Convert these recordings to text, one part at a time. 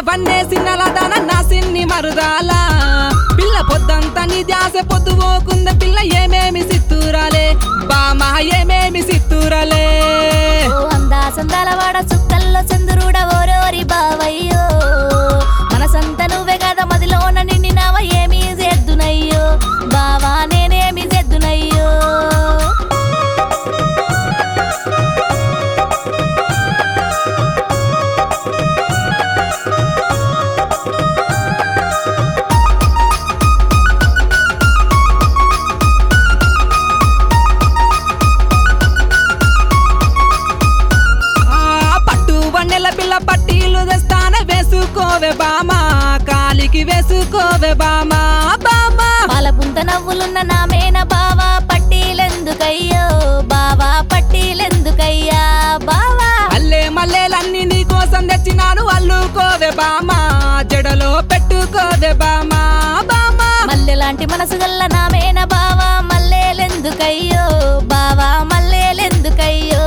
వన్నేసి నలదాన నా సిన్ని మరుదాల పిల్ల పొద్దంతా నీ ధ్యాస పొద్దుపోకుంద పిల్ల ఏమేమి సిత్తూరాలే బామ ఏమేమి సిత్తూరాలే ఓ అందా సందాల వాడ చుక్కల్లో చంద్రుడ ఓరోరి బావయ్యో మనసంత నువ్వే కదా మదిలోన నిండినావ ఏమీ చేద్దునయ్యో బావా నేనేమి చేద్దునయ్యో ఆ పట్టు బండెల పిల్ల పట్టీలు తెస్తాన వేసుకోవే బామ కాలికి వేసుకోవే బామ బామ పాలపుంత నవ్వులున్న నా మేన బావా పట్టీలెందుకయ్యో బావా పట్టీలెందుకయ్యా బావా అల్లే మల్లెలన్నీ నీ కోసం తెచ్చినాను అల్లుకోవే బామ జడలో పెట్టుకోవే బామ బామ మల్లెలాంటి మనసు గల్ల నా మేన బావా మల్లేలెందుకయ్యో బావా మల్లేలెందుకయ్యో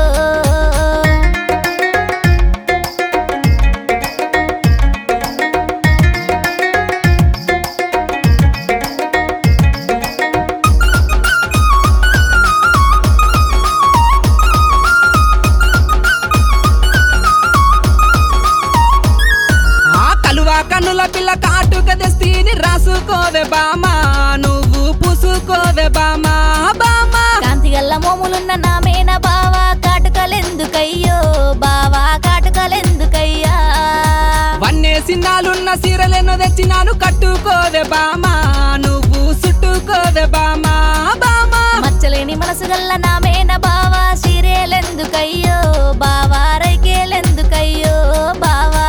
ఆ కలువ కన్నుల పిల్ల కాటుక తెస్తీని రాసుకోవే బామ నువ్వు పూసుకోవే బామ బామ కాంతి గల్ల మోములున్న నా మేన బావా కాటుకలెందుకయ్యో బావా కాటుకలెందుకయ్యా వన్నే సిన్నాలున్న సీరలెన్నో తెచ్చినాను కట్టుకోవే బామ నువ్వు చుట్టుకోవే బామ బామ మచ్చలేని మనసు గల్ల నా మేన బావా సిరేలెందుకయ్యో బావా రైకేలెందుకయ్యో బావా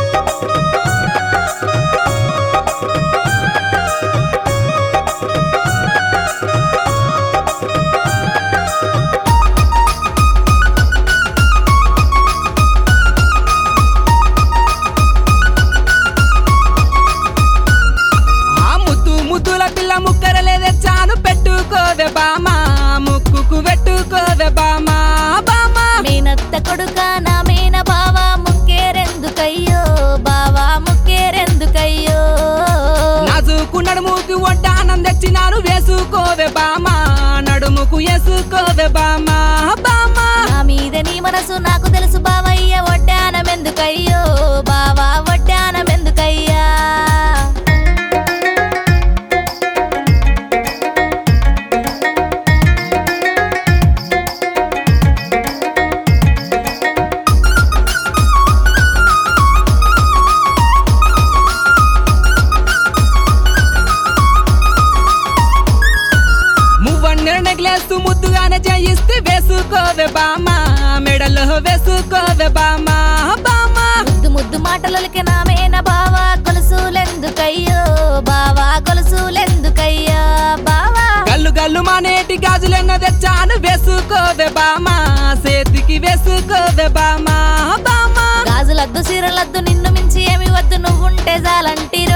ఆ ముద్దు ముద్దుల పిల్ల ముక్కరలే తెచ్చాను పెట్టుకోవే బామ ముక్కుకు పెట్టుకోవే బామ బామ మేనత్త కొడుక నా మేన బావా ముక్కేరెందుకయ్యో బావా ముక్కేరెందుకయ్యో నాజుకు నడుముకు వడ్డానం తెచ్చినాను వేసుకోవే బామ నడుముకు వేసుకోవే బామ బామ నా మీద నీ మనసు నాకు తెలుసు బావయ్య వడ్డానమెందుకయ్యో బావా వడ్డానమెందుకయ్యా మువ్వన్నెర నెక్లెస్ ముద్దుగానే చేయిస్తే వేసుకోవే బామ మెడలో వేసుకోవే బామ బామ ముద్దు ముద్దు మాటలకి నా మేన బావా గొలుసులెందుకయ్యో బావా గొలుసులెందుకయ్యా బావా గల్లు గల్లు మానేటి గాజులెన్నో తెచ్చాను వేసుకోవే బామ చేతికి వేసుకోవే బామ బామ గాజులద్దు సీరలద్దు నిన్ను మించి ఏమి వద్దు నువ్వుంటే చాలంటి